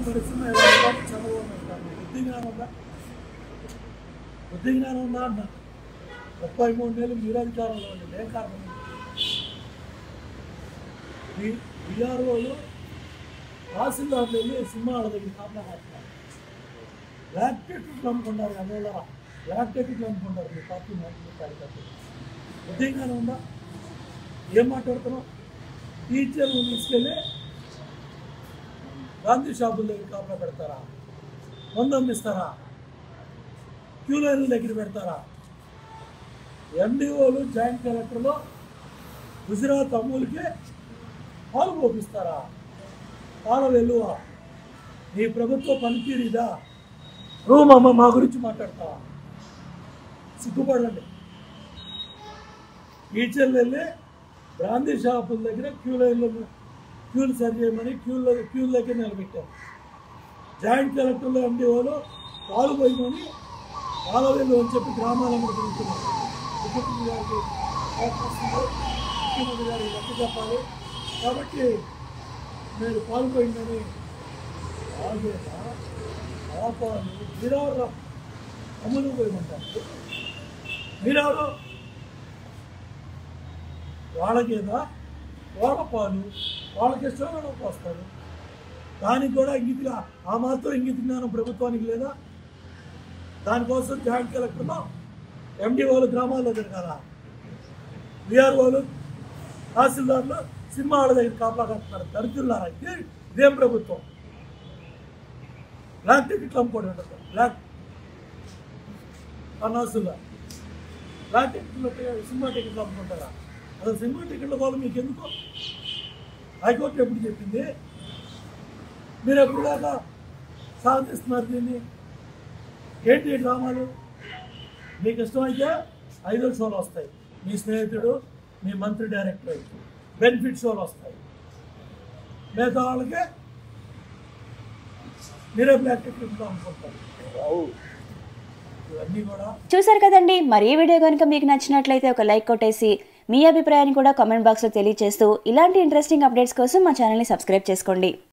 పరిశ్రమ ఎవరు చదవని అంటారు బుద్ధి జ్ఞానం ఉందా బుద్ధి జ్ఞానం ఉందా అన్న ముప్పై మూడు నెలలు మీరు అధికారంలో ఉండి ఏం కారణం బీఆర్ఓలు తహసీల్దార్లు వెళ్ళి సినిమాల దగ్గర కాపలా కాస్తున్నారు బ్లాక్ టికెట్లు అమ్ముకుంటారు అందువల్ల బ్లాక్ టికెట్లు అమ్ముకుంటారు మీ పార్టీ నాయకులు కార్యకర్తలు బుద్ధి జ్ఞానం ఉందా ఏం మాట్లాడుతున్నావు టీచర్లు తీసుకెళ్ళి గాంధీ షాపుల దగ్గర కాపలా పెడతారా మందు అమ్మిస్తారా క్యూ లైన్ల దగ్గర పెడతారా ఎండిఓలు జాయింట్ కలెక్టర్లో గుజరాత్ అమూల్కి పాలు పోపిస్తారా పాల వెలువ నీ ప్రభుత్వ పనితీరు ఇదా నువ్వు మా మా గురించి మాట్లాడతావా సిగ్గుపడండి టీచర్లు వెళ్ళి బ్రాందీ షాపుల దగ్గర క్యూ లైన్లో క్యూలు సరి చేయమని క్యూలో క్యూల దగ్గర నిలబెట్టారు జాయింట్ కలెక్టర్లు ఎండిఓలు పాలు పోయమని పాలవేలు అని చెప్పి గ్రామాలను తిరుగుతున్నారు ముఖ్యమంత్రి గారికి అవకాశం ఉంది. ముఖ్యమంత్రి గారికి లెక్క చెప్పాలి కాబట్టి మీరు పాల్గొయిందని ఆగేదా ఆపాలి మీరెవరు అమలు పోయమంటారు మీరెవరు వాళ్ళకేదా వాళ్ళ పాలు వాళ్ళకి ఇష్టం వాళ్ళకి పోస్తారు దానికి కూడా ఇంగితిగా ఆ మాత్రం ఇంగిత జ్ఞానం ప్రభుత్వానికి లేదా దానికోసం జాయింట్ కలెక్టర్లో ఎండిఓలు గ్రామాల్లో తిరగాల విఆర్ఓలు తహసీల్దార్లు సినిమా వాళ్ళ దగ్గర కాపలా కట్టున్నారు దరిద్రులారా ఇదే ఇదేం ప్రభుత్వం బ్లాక్ టికెట్లు అమ్ముకోవడం ఉంటుంది బ్లాక్ అనాసుగా బ్లాక్ టికెట్లు సినిమా టికెట్లు అమ్ముకుంటారా అసలు సినిమా టికెట్ల కోసం మీకు ఎందుకు హైకోర్టు ఎప్పుడు చెప్పింది మీరు ఎప్పుడు దాకా సాధిస్తున్నారు దీన్ని ఏంటి ఈ డ్రామాలు మీకు ఇష్టమైతే ఐదు షోలు వస్తాయి మీ స్నేహితుడు మీ మంత్రి డైరెక్టర్ బెనిఫిట్ షోలు వస్తాయి మిగతా వాళ్ళకి మీరే బ్లాక్ టికెట్ అనుకుంటారు ఇవన్నీ కూడా చూసారు కదండి మరి ఈ వీడియో కనుక మీకు నచ్చినట్లయితే ఒక లైక్ కొట్టేసి మీ అభిప్రాయాన్ని కూడా కామెంట్ బాక్స్లో తెలియజేస్తూ ఇలాంటి ఇంట్రెస్టింగ్ అప్డేట్స్ కోసం మా ఛానల్ని సబ్స్క్రైబ్ చేసుకోండి